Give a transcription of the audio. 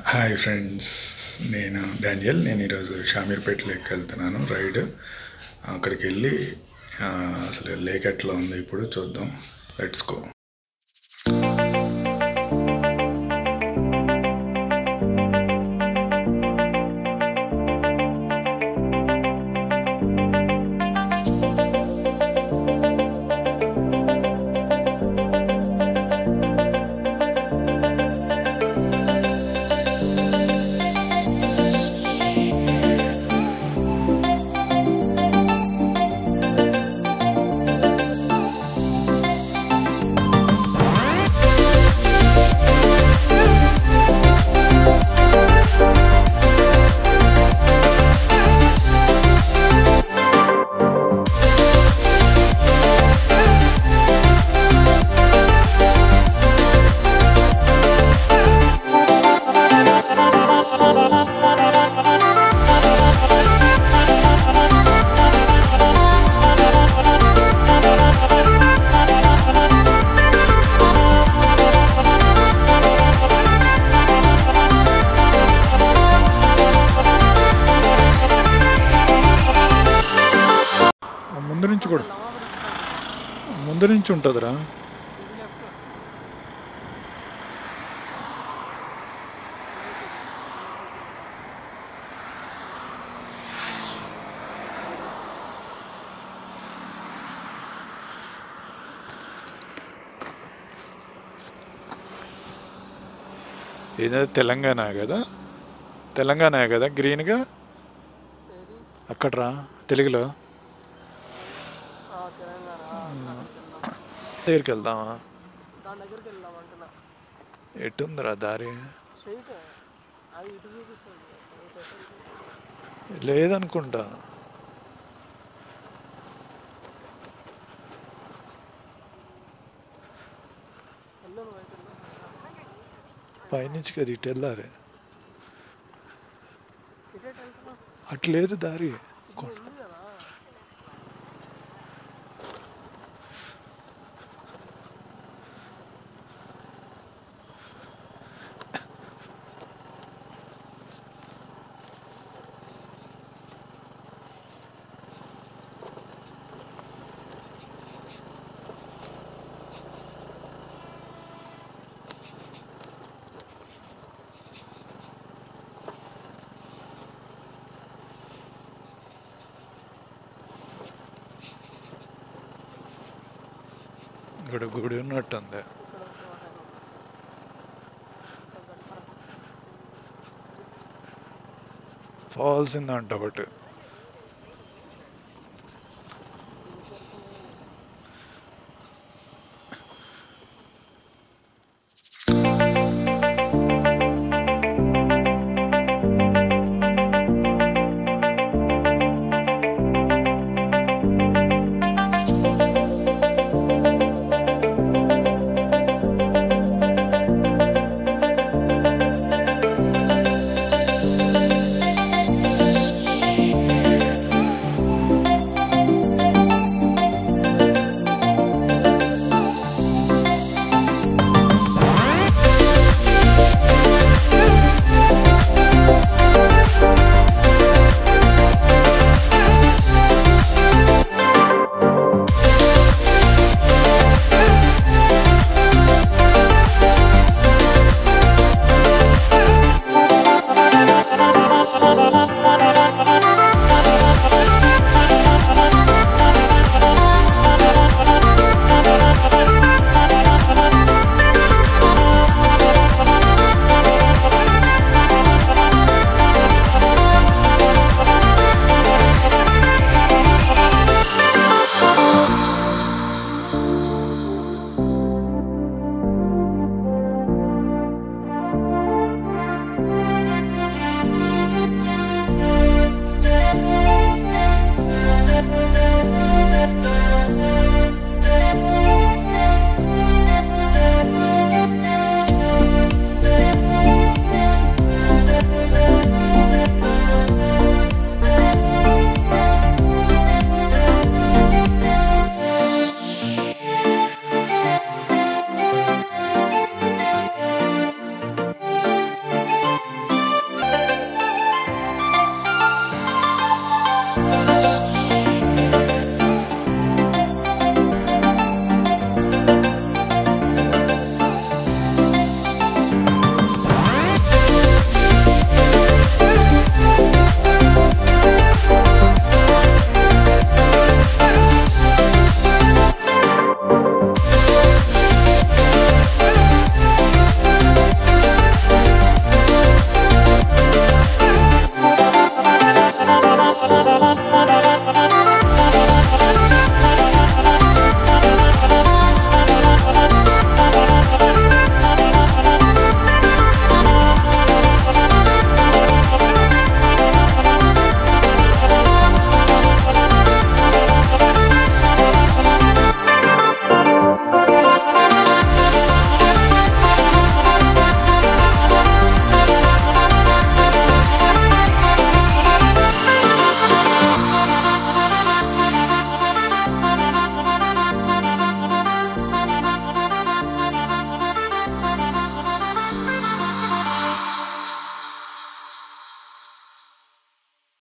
Hi friends నేను Daniel నేను ఈరోజు షామీర్పేట లేక్ వెళ్తున్నాను రైడ్ అక్కడికి వెళ్ళి ఆ, అసలు లేక్ ఎట్లా ఉంది ఇప్పుడు చూద్దాం లెట్స్ గో ముందు నుంచి కూడా ముందు నుంచి ఉంటుందిరా ఏదో తెలంగాణ కదా తెలంగాణ కదా గ్రీన్గా అక్కడ్రా తెలుగులో దగ్గరికి వెళ్దామా దాని దగ్గరికి వెళ్దాం అంటున్నా ఎట్టుందిరా దారి స్ట్రైట్ అది ఇటు చూపిస్తుంది లేదనుకుంటా వెళ్ళు నువ్వు అయితే వెళ్ళు. పైనుంచి కదా ఇటు వెళ్ళాలి ఇటే వెళ్తున్నా అట్లేదు దారి ఇది ఉంది కదా ఇక్కడ గుడి ఉన్నట్టుంది ఇక్కడ ఒక మాట అయినా. ఇక్కడ కరెక్ట్. ఫాల్స్ ఉందంట ఒకటి